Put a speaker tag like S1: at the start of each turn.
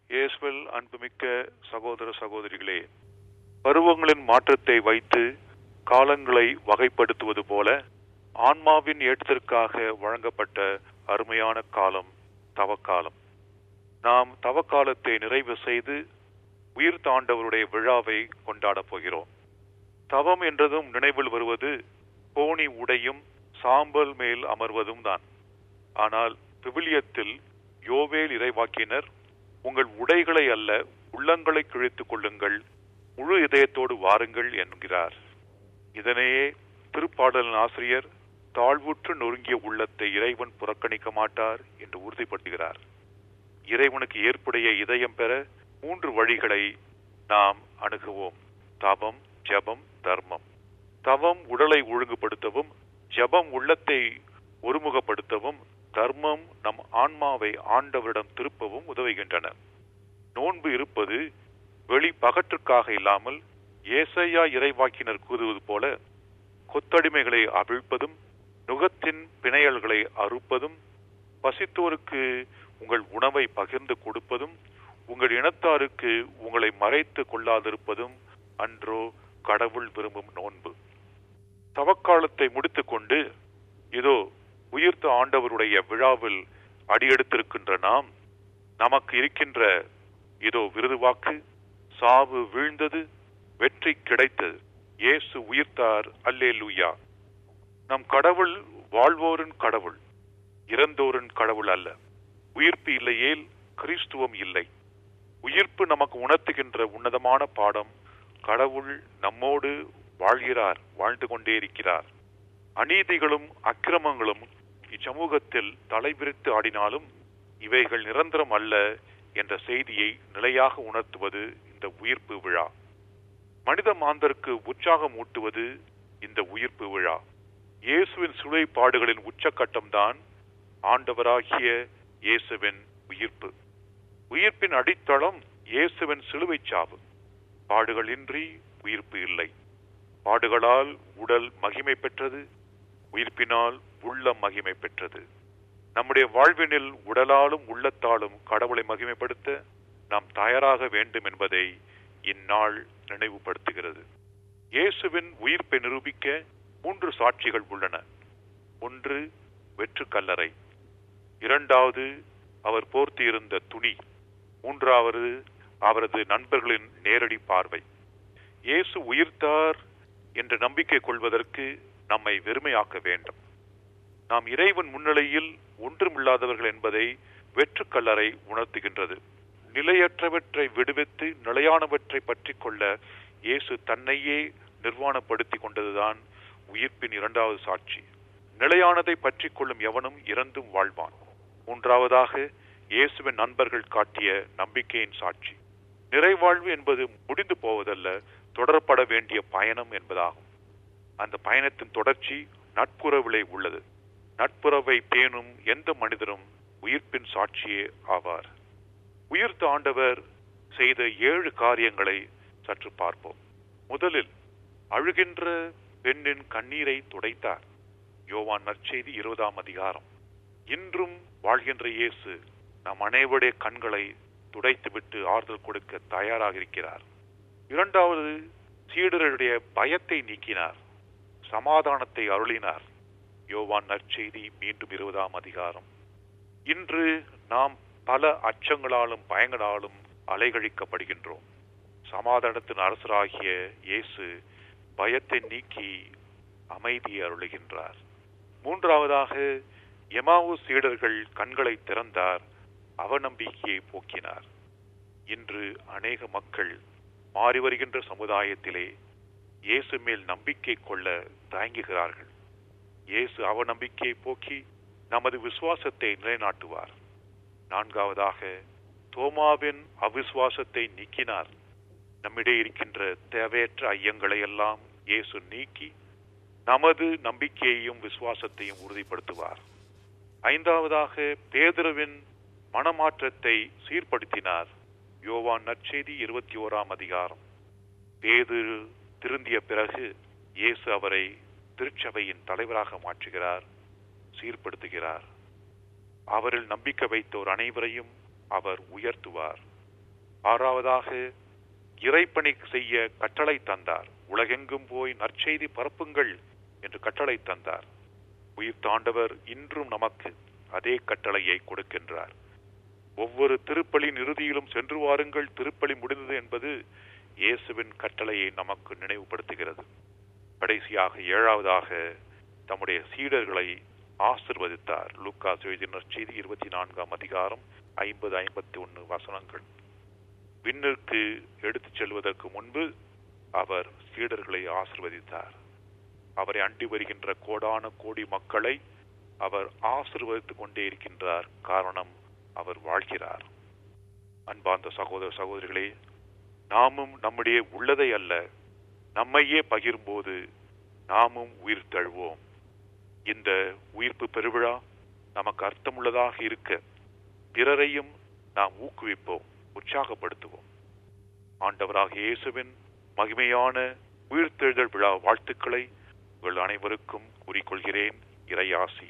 S1: இயேசுவில் அன்புமிக்க சகோதர சகோதரிகளே பருவங்களின் மாற்றத்தை வைத்து காலங்களை வகைப்படுத்துவது போல ஆன்மாவின் ஏற்றத்திற்காக வழங்கப்பட்ட அருமையான காலம் தவக்காலம் நாம் தவக்காலத்தை நிறைவு செய்து உயிர் தாண்டவருடைய விழாவை கொண்டாடப் போகிறோம் தவம் என்றதும் நினைவில் வருவது கோணி உடையும் சாம்பல் மேல் அமர்வதும் தான் ஆனால் விவிலியத்தில் யோவேல் இறைவாக்கினர் உங்கள் உடைகளை அல்ல உள்ளங்களை கிழித்துக் கொள்ளுங்கள் முழு இதயத்தோடு வாருங்கள் என்கிறார் இதனையே திருப்பாடலின் ஆசிரியர் தாழ்வுற்று நொறுங்கிய உள்ளத்தை இறைவன் புறக்கணிக்க மாட்டார் என்று உறுதிப்படுத்துகிறார் இறைவனுக்கு ஏற்புடைய இதயம் பெற மூன்று வழிகளை நாம் அணுகுவோம் தவம் ஜபம் தர்மம் தவம் உடலை ஒழுங்குபடுத்தவும் ஜபம் உள்ளத்தை ஒருமுகப்படுத்தவும் தர்மம் நம் ஆன்மாவை ஆண்டவரிடம் திருப்பவும் உதவுகின்றன நோன்பு இருப்பது வெளி பகற்றுக்காக இல்லாமல் ஏசையா இறைவாக்கினர் கூறுவது போல கொத்தடிமைகளை அவிழ்ப்பதும் நுகத்தின் பிணையல்களை அறுப்பதும் பசித்தோருக்கு உங்கள் உணவை பகிர்ந்து கொடுப்பதும் உங்கள் இனத்தாருக்கு உங்களை மறைத்து கொள்ளாதிருப்பதும் அன்றோ கடவுள் விரும்பும் நோன்பு தவக்காலத்தை முடித்துக்கொண்டு இதோ உயிர்த்த ஆண்டவருடைய விழாவில் அடியெடுத்திருக்கின்ற நாம் நமக்கு இருக்கின்ற இதோ விருதுவாக்கு சாவு வீழ்ந்தது வெற்றி கிடைத்தது இயேசு உயிர்த்தார் அல்லேலூயா நம் கடவுள் வாழ்வோரின் கடவுள் இறந்தோரின் கடவுள் அல்ல உயிர்ப்பு இல்லையேல் கிறிஸ்துவம் இல்லை உயிர்ப்பு நமக்கு உணர்த்துகின்ற உன்னதமான பாடம் கடவுள் நம்மோடு வாழ்கிறார் வாழ்ந்து கொண்டே இருக்கிறார் அநீதிகளும் அக்கிரமங்களும் இச்சமூகத்தில் தலைவிரித்து ஆடினாலும் இவைகள் நிரந்தரம் அல்ல என்ற செய்தியை நிலையாக உணர்த்துவது இந்த உயிர்ப்பு விழா மனித மாந்தருக்கு உற்சாகம் ஊட்டுவது இந்த உயிர்ப்பு விழா இயேசுவின் சுழை பாடுகளின் உச்சக்கட்டம்தான் ஆண்டவராகிய இயேசுவின் உயிர்ப்பு உயிர்ப்பின் அடித்தளம் இயேசுவின் சிலுவை சாவு பாடுகளின்றி உயிர்ப்பு இல்லை பாடுகளால் உடல் மகிமை பெற்றது உயிர்ப்பினால் உள்ளம் மகிமை பெற்றது நம்முடைய வாழ்வினில் உடலாலும் உள்ளத்தாலும் கடவுளை மகிமைப்படுத்த நாம் தயாராக வேண்டும் என்பதை இந்நாள் நினைவுபடுத்துகிறது இயேசுவின் உயிர்ப்பை நிரூபிக்க மூன்று சாட்சிகள் உள்ளன ஒன்று வெற்று கல்லறை இரண்டாவது அவர் போர்த்தியிருந்த துணி மூன்றாவது அவரது நண்பர்களின் நேரடி பார்வை இயேசு உயிர்த்தார் என்ற நம்பிக்கை கொள்வதற்கு நம்மை வெறுமையாக்க வேண்டும் நாம் இறைவன் முன்னிலையில் ஒன்றுமில்லாதவர்கள் என்பதை வெற்று கல்லறை உணர்த்துகின்றது நிலையற்றவற்றை விடுவித்து நிலையானவற்றை பற்றி கொள்ள இயேசு தன்னையே நிர்வாணப்படுத்தி கொண்டதுதான் உயிர்ப்பின் இரண்டாவது சாட்சி நிலையானதை பற்றி கொள்ளும் எவனும் இறந்தும் வாழ்வான் மூன்றாவதாக இயேசுவின் நண்பர்கள் காட்டிய நம்பிக்கையின் சாட்சி நிறைவாழ்வு என்பது முடிந்து போவதல்ல தொடரப்பட வேண்டிய பயணம் என்பதாகும் அந்த பயணத்தின் தொடர்ச்சி நட்புறவிலே உள்ளது நட்புறவை பேணும் எந்த மனிதரும் உயிர்ப்பின் சாட்சியே ஆவார் உயிர்த்த ஆண்டவர் செய்த ஏழு காரியங்களை சற்று பார்ப்போம் முதலில் அழுகின்ற பெண்ணின் கண்ணீரை துடைத்தார் யோவான் நற்செய்தி இருபதாம் அதிகாரம் இன்றும் வாழ்கின்ற இயேசு நம் அனைவருடைய கண்களை துடைத்துவிட்டு ஆறுதல் கொடுக்க தயாராக இருக்கிறார் இரண்டாவது சீடருடைய பயத்தை நீக்கினார் சமாதானத்தை அருளினார் யோவான் நற்செய்தி மீண்டும் இருபதாம் அதிகாரம் இன்று நாம் பல அச்சங்களாலும் பயங்களாலும் அலைகழிக்கப்படுகின்றோம் சமாதானத்தின் அரசராகிய இயேசு பயத்தை நீக்கி அமைதியை அருளுகின்றார் மூன்றாவதாக எமாவு சீடர்கள் கண்களை திறந்தார் அவநம்பிக்கையை போக்கினார் இன்று அநேக மக்கள் மாறி வருகின்ற சமுதாயத்திலே இயேசு மேல் நம்பிக்கை கொள்ள தயங்குகிறார்கள் இயேசு அவநம்பிக்கையை போக்கி நமது விசுவாசத்தை நிலைநாட்டுவார் நான்காவதாக தோமாவின் அவிசுவாசத்தை நீக்கினார் நம்மிடையே இருக்கின்ற தேவையற்ற ஐயங்களை எல்லாம் இயேசு நீக்கி நமது நம்பிக்கையையும் விசுவாசத்தையும் உறுதிப்படுத்துவார் ஐந்தாவதாக பேதுருவின் மனமாற்றத்தை சீர்படுத்தினார் யோவான் நற்செய்தி இருபத்தி ஓராம் அதிகாரம் பேதுரு திருந்திய பிறகு இயேசு அவரை திருச்சபையின் தலைவராக மாற்றுகிறார் சீர்படுத்துகிறார் அவரில் நம்பிக்கை வைத்தோர் அனைவரையும் அவர் உயர்த்துவார் ஆறாவதாக இறைப்பணி செய்ய கட்டளை தந்தார் உலகெங்கும் போய் நற்செய்தி பரப்புங்கள் என்று கட்டளை தந்தார் உயிர் தாண்டவர் இன்றும் நமக்கு அதே கட்டளையை கொடுக்கின்றார் ஒவ்வொரு திருப்பலின் இறுதியிலும் சென்று வாருங்கள் திருப்பலி முடிந்தது என்பது இயேசுவின் கட்டளையை நமக்கு நினைவுபடுத்துகிறது கடைசியாக ஏழாவதாக தம்முடைய சீடர்களை ஆசிர்வதித்தார் லூக்கா எழுதின செய்தி இருபத்தி நான்காம் அதிகாரம் ஐம்பது ஐம்பத்தி ஒன்னு வசனங்கள் விண்ணிற்கு எடுத்துச் செல்வதற்கு முன்பு அவர் சீடர்களை ஆசிர்வதித்தார் அவரை அண்டி வருகின்ற கோடான கோடி மக்களை அவர் ஆசிர்வதித்துக் கொண்டே இருக்கின்றார் காரணம் அவர் வாழ்கிறார் அன்பார்ந்த சகோதர சகோதரிகளே நாமும் நம்முடைய உள்ளதை அல்ல நம்மையே பகிரும்போது நாமும் உயிர் தழுவோம் இந்த உயிர்ப்பு பெருவிழா நமக்கு அர்த்தமுள்ளதாக இருக்க பிறரையும் நாம் ஊக்குவிப்போம் உற்சாகப்படுத்துவோம் ஆண்டவராக இயேசுவின் மகிமையான உயிர்த்தெழுதல் விழா வாழ்த்துக்களை உங்கள் அனைவருக்கும் கூறிக்கொள்கிறேன் இறையாசி